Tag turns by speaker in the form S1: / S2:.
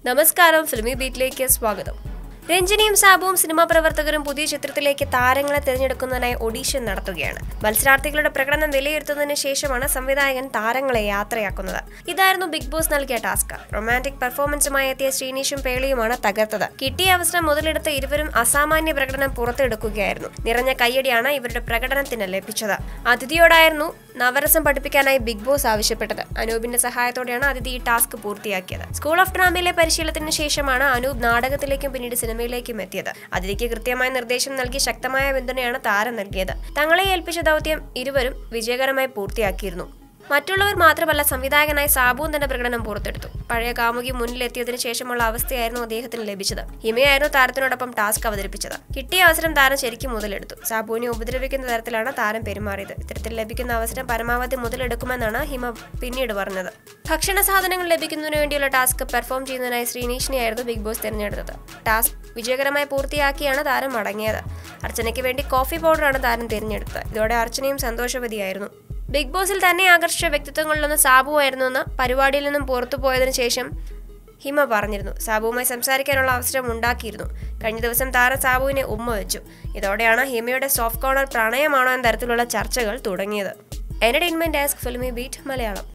S1: നമസ്കാരം ഫിലിമി ബീറ്റിലേക്ക് സ്വാഗതം രഞ്ജിനിയും സാബുവും സിനിമാ പ്രവർത്തകരും പുതിയ ചിത്രത്തിലേക്ക് താരങ്ങളെ തിരഞ്ഞെടുക്കുന്നതിനായി ഓഡീഷൻ നടത്തുകയാണ് മത്സരാർത്ഥികളുടെ പ്രകടനം വിലയിരുത്തുന്നതിന് ശേഷമാണ് സംവിധായകൻ താരങ്ങളെ യാത്രയാക്കുന്നത് ഇതായിരുന്നു ബിഗ് ബോസ് നൽകിയ ടാസ്ക് റൊമാൻറ്റിക് പെർഫോമൻസുമായി എത്തിയ ശ്രീനീഷും പേളിയുമാണ് തകർത്തത് കിട്ടിയ അവസരം മുതലെടുത്ത് ഇരുവരും അസാമാന്യ പ്രകടനം പുറത്തെടുക്കുകയായിരുന്നു നിറഞ്ഞ കയ്യടിയാണ് ഇവരുടെ പ്രകടനത്തിന് ലഭിച്ചത് അതിഥിയോടായിരുന്നു നവരസം പഠിപ്പിക്കാനായി ബിഗ് ബോസ് ആവശ്യപ്പെട്ടത് അനൂപിന്റെ സഹായത്തോടെയാണ് അതിഥി ഈ ടാസ്ക് പൂർത്തിയാക്കിയത് സ്കൂൾ ഓഫ് ഡ്രാമയിലെ പരിശീലനത്തിന് ശേഷമാണ് അനൂപ് നാടകത്തിലേക്കും പിന്നീട് സിനിമയിലേക്കും എത്തിയത് അതിഥിക്ക് കൃത്യമായ നിർദ്ദേശം നൽകി ശക്തമായ പിന്തുണയാണ് താരം നൽകിയത് തങ്ങളെ ഏൽപ്പിച്ച ദൗത്യം ഇരുവരും വിജയകരമായി പൂർത്തിയാക്കിയിരുന്നു മറ്റുള്ളവർ മാത്രമല്ല സംവിധായകനായ സാബുവും തന്റെ പ്രകടനം പുറത്തെടുത്തു പഴയ കാമുകി മുന്നിലെത്തിയതിനു ശേഷമുള്ള അവസ്ഥയായിരുന്നു അദ്ദേഹത്തിന് ലഭിച്ചത് ഹിമയായിരുന്നു താരത്തിനോടൊപ്പം ടാസ്ക് അവതരിപ്പിച്ചത് കിട്ടിയ അവസരം താരം ശരിക്കും മുതലെടുത്തു സാബുവിനെ ഉപദ്രവിക്കുന്ന തരത്തിലാണ് താരം പെരുമാറിയത് ഇത്തരത്തിൽ ലഭിക്കുന്ന അവസരം പരമാവധി മുതലെടുക്കുമെന്നാണ് ഹിമ പിന്നീട് പറഞ്ഞത് ഭക്ഷണ സാധനങ്ങൾ ലഭിക്കുന്നതിന് വേണ്ടിയുള്ള ടാസ്ക് പെർഫോം ചെയ്യുന്നതിനായി ശ്രീനീഷിനെയായിരുന്നു ബിഗ് ബോസ് തിരഞ്ഞെടുത്തത് ടാസ്ക് വിജയകരമായി പൂർത്തിയാക്കിയാണ് താരം മടങ്ങിയത് അർച്ചനയ്ക്ക് വേണ്ടി കോഫി പൗഡറാണ് താരം തിരഞ്ഞെടുത്തത് ഇതോടെ അർച്ചനയും സന്തോഷവതിയായിരുന്നു ബിഗ് ബോസിൽ തന്നെ ആകർഷിച്ച വ്യക്തിത്വങ്ങളിലൊന്ന് സാബുവായിരുന്നു എന്ന് പരിപാടിയിൽ നിന്നും പുറത്തു പോയതിനു ശേഷം ഹിമ പറഞ്ഞിരുന്നു സാബുവുമായി സംസാരിക്കാനുള്ള അവസരം ഉണ്ടാക്കിയിരുന്നു കഴിഞ്ഞ ദിവസം താരം സാബുവിനെ ഉമ്മ വെച്ചു ഇതോടെയാണ് ഹിമയുടെ സോഫ്റ്റ് കോർണർ പ്രണയമാണോ എന്ന തരത്തിലുള്ള ചർച്ചകൾ തുടങ്ങിയത് entertainment desk Filmibeat Malayalam